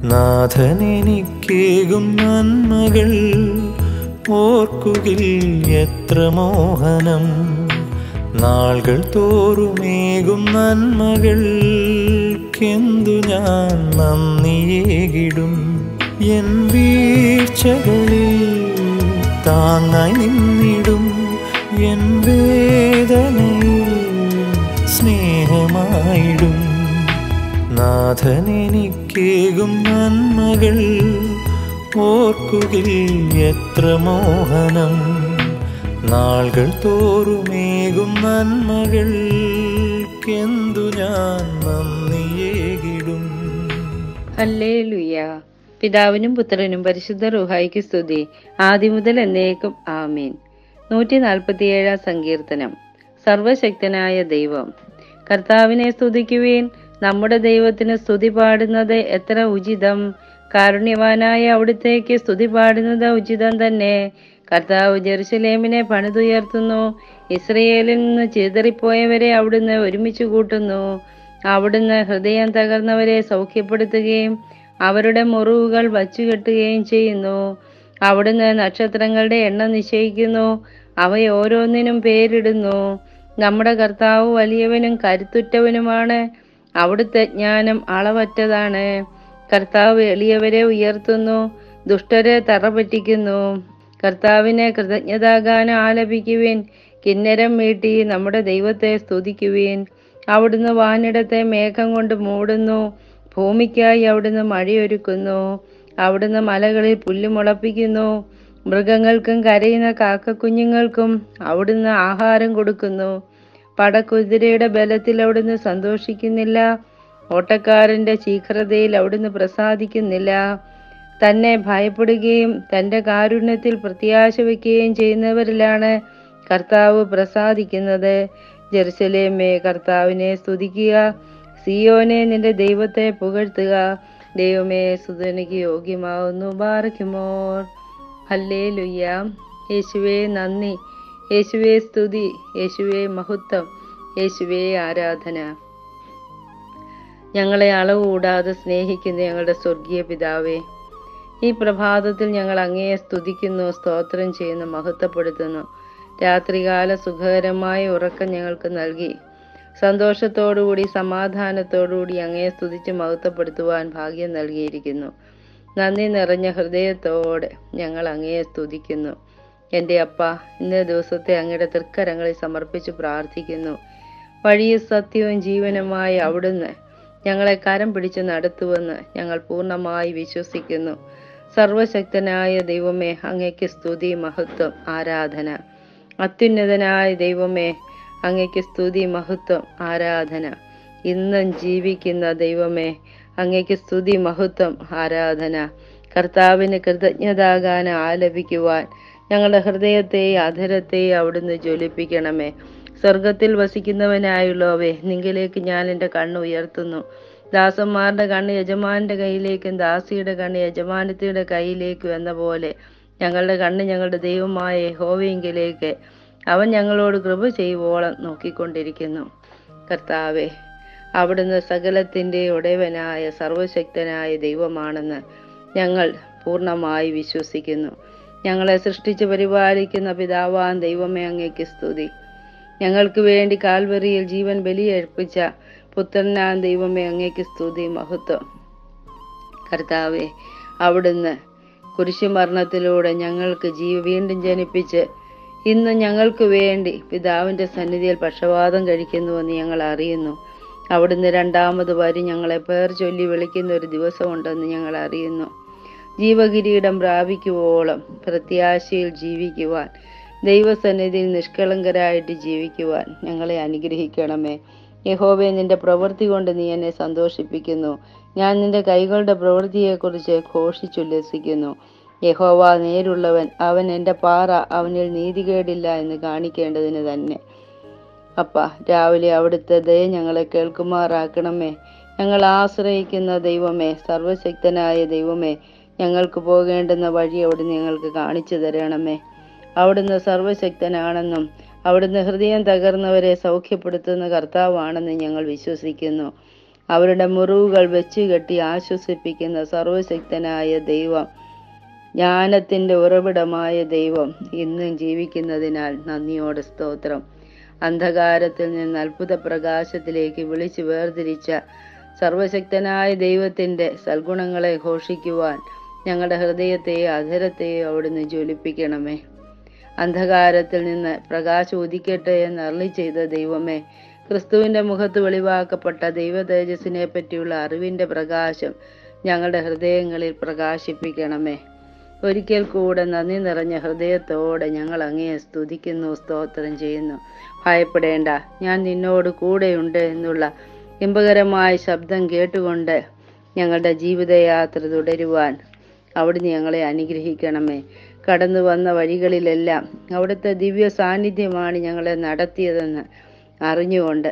നാഥനെനിക്കേകും നന്മകൾ ഓർക്കുകിൽ എത്ര മോഹനം നാളുകൾ തോറുമേകും നന്മകൾക്കെന്തു ഞാൻ നന്ദിയേകിടും എൻ വീഴ്ചകളിൽ താങ്ങായി നിന്നിടും എൻ വേദനയിൽ സ്നേഹമായിടും നാഥനെനിക്കേകും നന്മകൾ ഓർക്കുകിൽ എത്ര മോഹനം നാളുകൾ തോറുമേകും നന്മകൾക്കെന്തു ഞാൻ നന്ദിയേകിടും ഹല്ലേലൂയ പിതാവിനും പുത്രനും പരിശുദ്ധ റുഹായിക്ക് സ്തുതി ആദ്യം മുതൽ എന്നേക്കും ആമീൻ നൂറ്റി നാൽപ്പത്തിയേഴാം സങ്കീർത്തനം സർവശക്തനായ ദൈവം കർത്താവിനെ സ്തുതിക്കുവീൻ നമ്മുടെ ദൈവത്തിന് സ്തുതി പാടുന്നത് എത്ര ഉചിതം കാരുണ്യവാനായ അവിടുത്തേക്ക് സ്തുതി പാടുന്നത് ഉചിതം തന്നെ കർത്താവ് ജെറുസലേമിനെ പണിതുയർത്തുന്നു ഇസ്രയേലിൽ നിന്ന് ചിതറിപ്പോയവരെ അവിടുന്ന് ഒരുമിച്ച് കൂട്ടുന്നു അവിടുന്ന് ഹൃദയം തകർന്നവരെ സൗഖ്യപ്പെടുത്തുകയും അവരുടെ മുറിവുകൾ വച്ചുകെട്ടുകയും ചെയ്യുന്നു അവിടുന്ന് നക്ഷത്രങ്ങളുടെ എണ്ണം നിശ്ചയിക്കുന്നു അവയോരോന്നിനും പേരിടുന്നു നമ്മുടെ കർത്താവ് വലിയവനും കരുത്തുറ്റവനുമാണ് അവിടുത്തെ ജ്ഞാനം അളവറ്റതാണ് കർത്താവ് എളിയവരെ ഉയർത്തുന്നു ദുഷ്ടരെ തറപറ്റിക്കുന്നു കർത്താവിനെ കൃതജ്ഞതാഗാനം ആലപിക്കുവിൻ കിന്നരം മീട്ടി നമ്മുടെ ദൈവത്തെ സ്തുതിക്കുവിൻ അവിടുന്ന് വാനിടത്തെ മേഘം കൊണ്ട് മൂടുന്നു ഭൂമിക്കായി അവിടുന്ന് മഴയൊരുക്കുന്നു അവിടുന്ന് മലകളിൽ പുല്ല് മുളപ്പിക്കുന്നു മൃഗങ്ങൾക്കും കരയുന്ന കാക്കക്കുഞ്ഞുങ്ങൾക്കും അവിടുന്ന് ആഹാരം കൊടുക്കുന്നു പടക്കുതിരയുടെ ബലത്തിൽ അവിടുന്ന് സന്തോഷിക്കുന്നില്ല ഓട്ടക്കാരന്റെ ശീഘ്രതയിൽ അവിടുന്ന് പ്രസാദിക്കുന്നില്ല തന്നെ ഭയപ്പെടുകയും തന്റെ കാരുണ്യത്തിൽ പ്രത്യാശ വയ്ക്കുകയും ചെയ്യുന്നവരിലാണ് കർത്താവ് പ്രസാദിക്കുന്നത് ജെറുസലേമേ കർത്താവിനെ സ്തുതിക്കുക സിയോനെ നിന്റെ ദൈവത്തെ പുകഴ്ത്തുക ദൈവമേ സുതനിക്ക് യോഗ്യമാവുന്നു ബാറയ്ക്കുമോർ ഹല്ലേ ലുയ്യ യേശുവേ നന്ദി യേശുവേ സ്തുതി യേശുവേ മഹത്വം യേശുവേ ആരാധന ഞങ്ങളെ അളവ് കൂടാതെ സ്നേഹിക്കുന്ന ഞങ്ങളുടെ സ്വർഗീയ പിതാവേ ഈ പ്രഭാതത്തിൽ ഞങ്ങൾ അങ്ങയെ സ്തുതിക്കുന്നു സ്തോത്രം ചെയ്യുന്നു മഹത്വപ്പെടുത്തുന്നു രാത്രികാല സുഖകരമായ ഉറക്കം ഞങ്ങൾക്ക് നൽകി സന്തോഷത്തോടുകൂടി സമാധാനത്തോടുകൂടി അങ്ങയെ സ്തുതിച്ച് മഹത്വപ്പെടുത്തുവാൻ ഭാഗ്യം നൽകിയിരിക്കുന്നു നന്ദി നിറഞ്ഞ ഹൃദയത്തോടെ ഞങ്ങൾ അങ്ങയെ സ്തുതിക്കുന്നു എൻ്റെ അപ്പ ഇന്നേ ദിവസത്തെ അങ്ങയുടെ തൃക്കരങ്ങളിൽ സമർപ്പിച്ച് പ്രാർത്ഥിക്കുന്നു വഴിയും സത്യവും ജീവനുമായി അവിടുന്ന് ഞങ്ങളെ കരം പിടിച്ച് നടത്തുമെന്ന് ഞങ്ങൾ പൂർണ്ണമായി വിശ്വസിക്കുന്നു സർവശക്തനായ ദൈവമേ അങ്ങയ്ക്ക് സ്തുതി മഹത്വം ആരാധന അത്യുന്നതനായ ദൈവമേ അങ്ങയ്ക്ക് സ്തുതി മഹത്വം ആരാധന ഇന്നും ജീവിക്കുന്ന ദൈവമേ അങ്ങയ്ക്ക് സ്തുതി മഹത്വം ആരാധന കർത്താവിന് കൃതജ്ഞതാകാൻ ആലപിക്കുവാൻ ഞങ്ങളുടെ ഹൃദയത്തെയും അധരത്തെയും അവിടുന്ന് ജ്വലിപ്പിക്കണമേ സ്വർഗത്തിൽ വസിക്കുന്നവനായുള്ളവേ നിങ്കിലേക്ക് ഞാൻ എൻ്റെ കണ്ണ് ഉയർത്തുന്നു ദാസന്മാരുടെ കണ്ണ് യജമാന്റെ കയ്യിലേക്കും ദാസിയുടെ കണ്ണ് യജമാനത്തിയുടെ കയ്യിലേക്കും എന്ന പോലെ ഞങ്ങളുടെ കണ്ണ് ഞങ്ങളുടെ ദൈവമായ ഹോവയെങ്കിലേക്ക് അവൻ ഞങ്ങളോട് കൃപ ചെയ്യുവോളം നോക്കിക്കൊണ്ടിരിക്കുന്നു കർത്താവെ അവിടുന്ന് സകലത്തിൻ്റെ ഉടയവനായ സർവശക്തനായ ദൈവമാണെന്ന് ഞങ്ങൾ പൂർണ്ണമായി വിശ്വസിക്കുന്നു ഞങ്ങളെ സൃഷ്ടിച്ച് പരിപാലിക്കുന്ന പിതാവാൻ ദൈവമേ അങ്ങേക്ക് സ്തുതി ഞങ്ങൾക്ക് വേണ്ടി കാൽവറിയിൽ ജീവൻ ബലിയർപ്പിച്ച പുത്രനാൻ ദൈവമേ അങ്ങേക്ക് സ്തുതി മഹത്വം കർത്താവെ അവിടുന്ന് കുരിശുമരണത്തിലൂടെ ഞങ്ങൾക്ക് ജീവ വീണ്ടും ജനിപ്പിച്ച് ഇന്ന് ഞങ്ങൾക്ക് വേണ്ടി പിതാവിൻ്റെ സന്നിധിയിൽ പക്ഷപാതം കഴിക്കുന്നുവെന്ന് ഞങ്ങൾ അറിയുന്നു അവിടുന്ന് രണ്ടാമത് വരി ഞങ്ങളെ പേർ ചൊല്ലി വിളിക്കുന്ന ഒരു ദിവസമുണ്ടെന്ന് ഞങ്ങൾ അറിയുന്നു ജീവകിരീടം പ്രാപിക്കുവോളം പ്രത്യാശയിൽ ജീവിക്കുവാൻ ദൈവസന്നിധിയിൽ നിഷ്കളങ്കരായിട്ട് ജീവിക്കുവാൻ ഞങ്ങളെ അനുഗ്രഹിക്കണമേ യഹോവേ നിന്റെ പ്രവൃത്തി കൊണ്ട് നീ എന്നെ സന്തോഷിപ്പിക്കുന്നു ഞാൻ നിന്റെ കൈകളുടെ പ്രവൃത്തിയെക്കുറിച്ച് ഘോഷിച്ചുല്ലസിക്കുന്നു യഹോവ നേരുള്ളവൻ അവൻ എൻ്റെ പാറ അവനിൽ നീതികേടില്ല എന്ന് കാണിക്കേണ്ടതിന് തന്നെ അപ്പ രാവിലെ അവിടുത്തെ ദയ ഞങ്ങളെ കേൾക്കുമാറാക്കണമേ ഞങ്ങൾ ആശ്രയിക്കുന്ന ദൈവമേ സർവശക്തനായ ദൈവമേ ഞങ്ങൾക്ക് പോകേണ്ടുന്ന വഴി അവിടുന്ന് ഞങ്ങൾക്ക് കാണിച്ചു തരണമേ അവിടുന്ന് സർവശക്തനാണെന്നും അവിടുന്ന് ഹൃദയം തകർന്നവരെ സൗഖ്യപ്പെടുത്തുന്ന കർത്താവാണെന്ന് ഞങ്ങൾ വിശ്വസിക്കുന്നു അവരുടെ മുറിവുകൾ വെച്ച് കെട്ടി ആശ്വസിപ്പിക്കുന്ന സർവശക്തനായ ദൈവം ജ്ഞാനത്തിൻ്റെ ഉറവിടമായ ദൈവം ഇന്നും ജീവിക്കുന്നതിനാൽ നന്ദിയോടെ സ്തോത്രം അന്ധകാരത്തിൽ നിന്ന് അത്ഭുത പ്രകാശത്തിലേക്ക് വിളിച്ചു വേർതിരിച്ച സർവശക്തനായ ദൈവത്തിൻ്റെ സൽഗുണങ്ങളെ ഘോഷിക്കുവാൻ ഞങ്ങളുടെ ഹൃദയത്തെയോ അധരത്തെയോ അവിടുന്ന് ജ്വലിപ്പിക്കണമേ അന്ധകാരത്തിൽ നിന്ന് പ്രകാശം ഉദിക്കട്ടെ എന്ന് അരളി ചെയ്ത ദൈവമേ ക്രിസ്തുവിൻ്റെ മുഖത്ത് വെളിവാക്കപ്പെട്ട ദൈവ തേജസ്സിനെ പറ്റിയുള്ള അറിവിൻ്റെ പ്രകാശം ഞങ്ങളുടെ ഹൃദയങ്ങളിൽ പ്രകാശിപ്പിക്കണമേ ഒരിക്കൽ കൂടെ നന്ദി നിറഞ്ഞ ഹൃദയത്തോടെ ഞങ്ങൾ അങ്ങയെ സ്തുതിക്കുന്നു സ്തോത്രം ചെയ്യുന്നു ഭയപ്പെടേണ്ട ഞാൻ നിന്നോട് കൂടെയുണ്ട് എന്നുള്ള ഇമ്പകരമായ ശബ്ദം കേട്ടുകൊണ്ട് ഞങ്ങളുടെ ജീവിതയാത്ര തുടരുവാൻ അവിടുന്ന് ഞങ്ങളെ അനുഗ്രഹിക്കണമേ കടന്നു വന്ന വഴികളിലെല്ലാം അവിടുത്തെ ദിവ്യ സാന്നിധ്യമാണ് ഞങ്ങളെ നടത്തിയതെന്ന് അറിഞ്ഞുകൊണ്ട്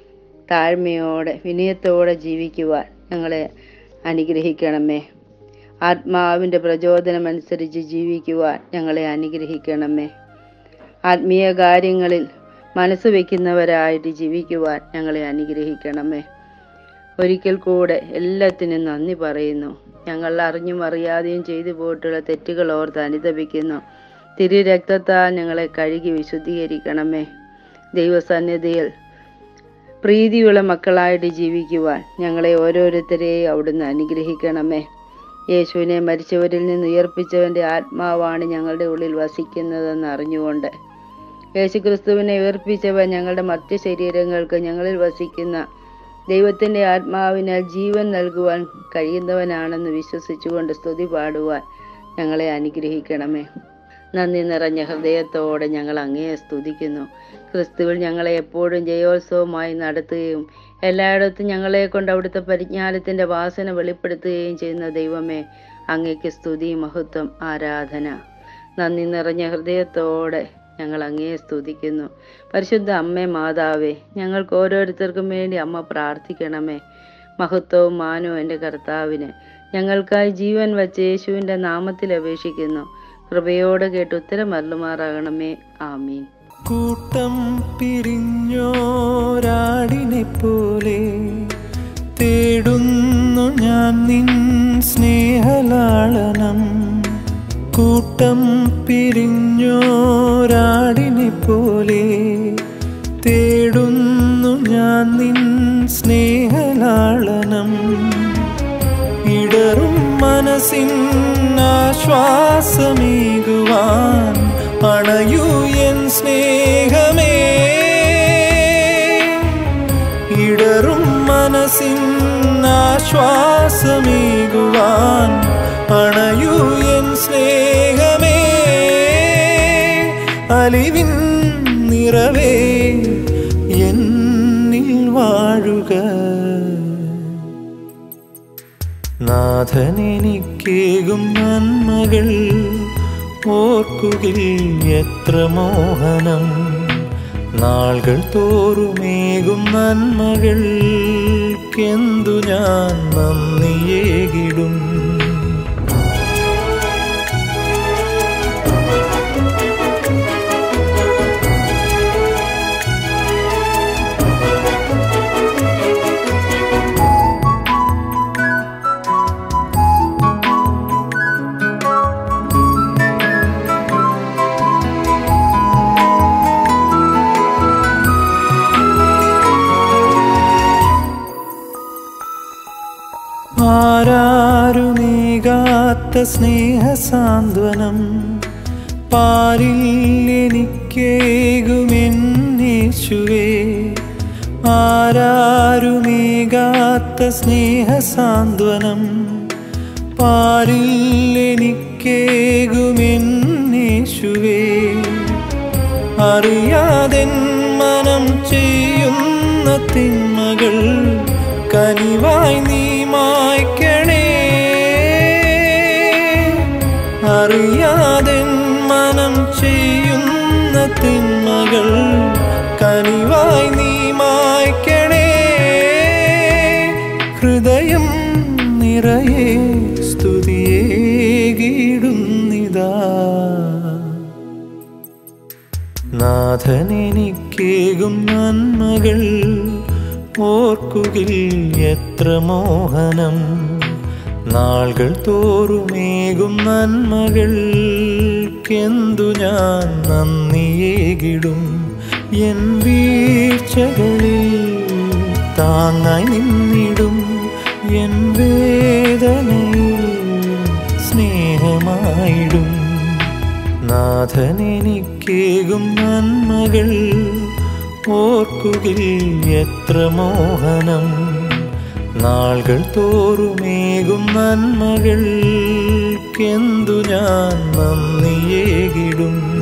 താഴ്മയോടെ വിനയത്തോടെ ജീവിക്കുവാൻ ഞങ്ങളെ അനുഗ്രഹിക്കണമേ ആത്മാവിൻ്റെ പ്രചോദനമനുസരിച്ച് ജീവിക്കുവാൻ ഞങ്ങളെ അനുഗ്രഹിക്കണമേ ആത്മീയ കാര്യങ്ങളിൽ മനസ്സ് വയ്ക്കുന്നവരായിട്ട് ജീവിക്കുവാൻ ഞങ്ങളെ അനുഗ്രഹിക്കണമേ ഒരിക്കൽ കൂടെ എല്ലാത്തിനും നന്ദി പറയുന്നു ഞങ്ങൾ അറിഞ്ഞും അറിയാതെയും ചെയ്തു പോയിട്ടുള്ള തെറ്റുകൾ ഓർത്ത് അനുതപിക്കുന്നു തിരു രക്തത്താൽ ഞങ്ങളെ കഴുകി വിശുദ്ധീകരിക്കണമേ ദൈവസന്നിധിയിൽ പ്രീതിയുള്ള മക്കളായിട്ട് ജീവിക്കുവാൻ ഞങ്ങളെ ഓരോരുത്തരെയും അവിടുന്ന് അനുഗ്രഹിക്കണമേ യേശുവിനെ മരിച്ചവരിൽ നിന്ന് ഉയർപ്പിച്ചവൻ്റെ ആത്മാവാണ് ഞങ്ങളുടെ ഉള്ളിൽ വസിക്കുന്നതെന്ന് അറിഞ്ഞുകൊണ്ട് യേശുക്രിസ്തുവിനെ ഉയർപ്പിച്ചവൻ ഞങ്ങളുടെ മറ്റ് ശരീരങ്ങൾക്ക് ഞങ്ങളിൽ വസിക്കുന്ന ദൈവത്തിൻ്റെ ആത്മാവിനാൽ ജീവൻ നൽകുവാൻ കഴിയുന്നവനാണെന്ന് വിശ്വസിച്ചുകൊണ്ട് സ്തുതി പാടുവാൻ ഞങ്ങളെ അനുഗ്രഹിക്കണമേ നന്ദി നിറഞ്ഞ ഹൃദയത്തോടെ ഞങ്ങൾ അങ്ങയെ സ്തുതിക്കുന്നു ക്രിസ്തുവിൽ ഞങ്ങളെ എപ്പോഴും ജയോത്സവമായി നടത്തുകയും എല്ലായിടത്തും ഞങ്ങളെ കൊണ്ട് അവിടുത്തെ പരിജ്ഞാനത്തിൻ്റെ വാസന വെളിപ്പെടുത്തുകയും ചെയ്യുന്ന ദൈവമേ അങ്ങയ്ക്ക് സ്തുതി മഹത്വം ആരാധന നന്ദി നിറഞ്ഞ ഹൃദയത്തോടെ ഞങ്ങൾ അങ്ങയെ സ്തുതിക്കുന്നു പരിശുദ്ധ അമ്മേ മാതാവേ ഞങ്ങൾക്ക് ഓരോരുത്തർക്കും വേണ്ടി അമ്മ പ്രാർത്ഥിക്കണമേ മഹത്വവും മാനവും എൻ്റെ കർത്താവിന് ഞങ്ങൾക്കായി ജീവൻ വച്ച് യേശുവിൻ്റെ നാമത്തിൽ അപേക്ഷിക്കുന്നു കൃപയോടെ കേട്ട് ഉത്തരം അരുളുമാറാകണമേ ആമീൻ കൂട്ടം പിരിഞ്ഞോരാടിനെ പോലെ തേടുന്നു ഞാൻ നിൻ സ്നേഹലാളനം കൂട്ടം പിരിഞ്ഞോരാടിനെ പോലെ തേടുന്നു ഞാൻ നിൻ സ്നേഹലാളനം ഇടറും മനസ്സിൻ ആശ്വാസമേകുവാൻ അണയൂ എൻ സ്നേഹമേ ഇടറും മനസ്സിൻ ആശ്വാസമേകുവാൻ അണയൂ എൻ സ്നേഹമേ അലിവിൻ നിറവേ എന്നിൽ വാഴുക നാഥനെനിക്കേകും നന്മകൾ ഓർക്കുകിൽ എത്ര മോഹനം നാളുകൾ തോറുമേകും നന്മകൾക്കെന്തു ഞാൻ നന്ദിയേകിടും ആരാരുമേകാത്ത സ്നേഹസാന്ത്വനം പാരിൽ എനിക്കേകുമെന്നേശുവേ ആരാരുമേകാത്ത സ്നേഹസാന്ത്വനം പാരിൽ എനിക്കേകുമെന്നേശുവേ അറിയാതെൻ മനം ചെയ്യുന്ന തിന്മകൾ കനിവായി നീ മായ്ക്കണേ അറിയാതെൻ മനം ചെയ്യുന്ന തിന്മകൾ കനിവായി നീ മായ്ക്കണേ ഹൃദയം നിറയെ സ്തുതിയേകിടുന്നിതാ നാഥനെനിക്കേകും നന്മകൾ ഓർക്കുകിൽ എത്ര മോഹനം നാളുകൾ തോറുമേകും നന്മകൾക്കെന്തു ഞാൻ നന്ദിയേകിടും എൻ വീഴ്ചകളിൽ താങ്ങായി നിന്നിടും എൻ വേദനയിൽ സ്നേഹമായിടും നാഥനെനിക്കേകും നന്മകൾ ഓർക്കുകിൽ എത്ര മോഹനം നാളുകൾ തോറുമേകും നന്മകൾക്കെന്തു ഞാൻ നന്ദിയേകിടും